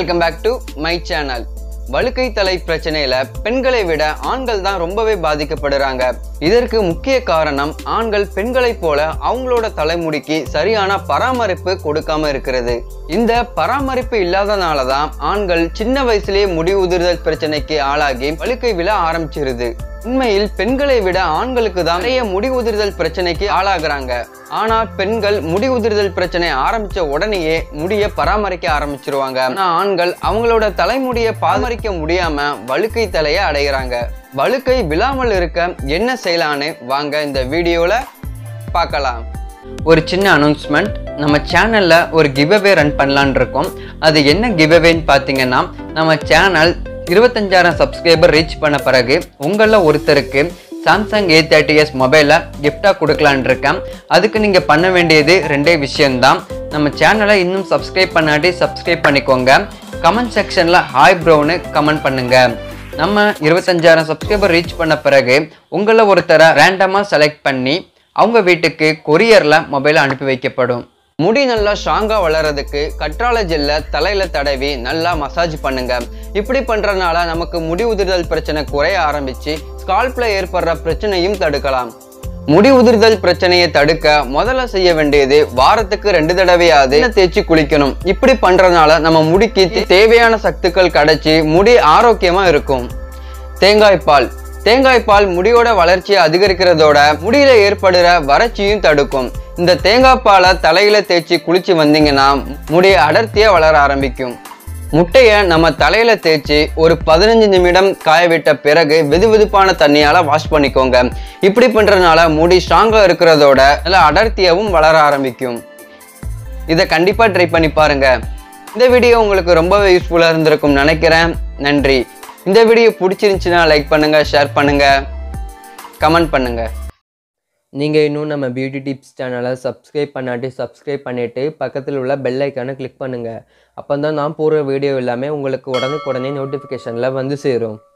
welcome back to my channel வழுக்கை தலை பிரச்சனையில பெண்களை விட ஆண்கள் தான் ரொம்பவே பாதிக்கப்படுறாங்க இதற்கு முக்கிய காரணம் ஆண்கள் பெண்களைப் போல அவங்களோட தலைமுடிக்கு சரியான பராமரிப்பு கொடுக்காம இருக்கிறது இந்த பராமரிப்பு இல்லாதனால தான் ஆண்கள் சின்ன வயசுலயே முடி உதிர்தல் பிரச்சனைக்கு ஆளாகி வழுக்கை விழ ஆரம்பிச்சிருது உண்மையில் பெண்களை விட ஆண்களுக்கு தான் நிறைய முடி உதிர்தல் பிரச்சனைக்கு ஆளாகிறாங்க ஆனா பெண்கள் முடி உதிர்தல் பிரச்சனை ஆரம்பிச்ச உடனேயே முடிய பராமரிக்க ஆரம்பிச்சிருவாங்க ஆனா ஆண்கள் அவங்களோட தலைமுடியை பராமரிக்க முடியாம வழுக்கை தலையை அடைகிறாங்க வழுக்கை விழாமல் இருக்க என்ன செய்யலான்னு வாங்க இந்த வீடியோல பார்க்கலாம் ஒரு சின்ன அனௌன்ஸ்மெண்ட் நம்ம சேனல்ல ஒரு கிவ்அவே ரன் பண்ணலான் இருக்கோம் அது என்ன கிவ்அவேன்னு பார்த்தீங்கன்னா நம்ம சேனல் இருபத்தஞ்சாயிரம் சப்ஸ்கிரைபர் ரீச் பண்ண பிறகு உங்களில் ஒருத்தருக்கு சாம்சங் ஏ தேர்ட்டி எஸ் மொபைலை கிஃப்டாக கொடுக்கலான் இருக்கேன் அதுக்கு நீங்கள் பண்ண வேண்டியது ரெண்டே விஷயம்தான் நம்ம சேனலை இன்னும் சப்ஸ்கிரைப் பண்ணாட்டி சப்ஸ்கிரைப் பண்ணிக்கோங்க கமெண்ட் செக்ஷனில் ஹாய் ப்ரோன்னு கமெண்ட் பண்ணுங்க நம்ம இருபத்தஞ்சாயிரம் சப்ஸ்கிரைபர் ரீச் பண்ண பிறகு உங்களை ஒருத்தரை ரேண்டமாக செலக்ட் பண்ணி அவங்க வீட்டுக்கு கொரியரில் மொபைல் அனுப்பி வைக்கப்படும் முடி நல்லா ஸ்ட்ராங்கா வளர்றதுக்கு கற்றாழை ஜெல்ல தலையில தடவி நல்லா மசாஜ் பண்ணுங்க இப்படி பண்றதுனால நமக்கு முடி உதிர்தல் பிரச்சனை குறைய ஆரம்பிச்சு ஸ்கால்ப்ல ஏற்படுற பிரச்சனையும் தடுக்கலாம் முடி உதிர்தல் பிரச்சனையை தடுக்க முதல்ல செய்ய வேண்டியது வாரத்துக்கு ரெண்டு தடவையாவது எண்ணெய் தேய்ச்சி குளிக்கணும் இப்படி பண்றதுனால நம்ம முடிக்கு தே- தேவையான சத்துக்கள் கிடைச்சி முடி ஆரோக்கியமா இருக்கும் தேங்காய் பால் தேங்காய் பால் முடியோட வளர்ச்சியை அதிகரிக்கிறதோட முடியில ஏற்படுற வறட்சியும் தடுக்கும் இந்த தேங்காய் பாலை தலையில தேய்ச்சி குளிச்சு வந்தீங்கன்னா முடி அடர்த்தியா வளர ஆரம்பிக்கும் முட்டையை நம்ம தலையில தேய்ச்சி ஒரு பதினஞ்சு நிமிடம் காய விட்ட பிறகு வெதுவெதுப்பான தண்ணியால வாஷ் பண்ணிக்கோங்க இப்படி பண்றதுனால முடி ஸ்ட்ராங்கா இருக்கிறதோட நல்ல அடர்த்தியாவும் வளர ஆரம்பிக்கும் இதை கண்டிப்பா ட்ரை பண்ணி பாருங்க இந்த வீடியோ உங்களுக்கு ரொம்பவே யூஸ்ஃபுல்லா இருந்திருக்கும் நினைக்கிறேன் நன்றி இந்த வீடியோ பிடிச்சிருந்துச்சுன்னா லைக் பண்ணுங்க ஷேர் பண்ணுங்க கமெண்ட் பண்ணுங்க நீங்கள் இன்னும் நம்ம பியூட்டி டிப்ஸ் சேனலை சப்ஸ்கிரைப் பண்ணாட்டி சப்ஸ்கிரைப் பண்ணிவிட்டு பக்கத்தில் உள்ள பெல் ஐக்கானை கிளிக் பண்ணுங்கள் அப்போ தான் நான் போடுற வீடியோ எல்லாமே உங்களுக்கு உடனுக்குடனே நோட்டிஃபிகேஷனில் வந்து சேரும்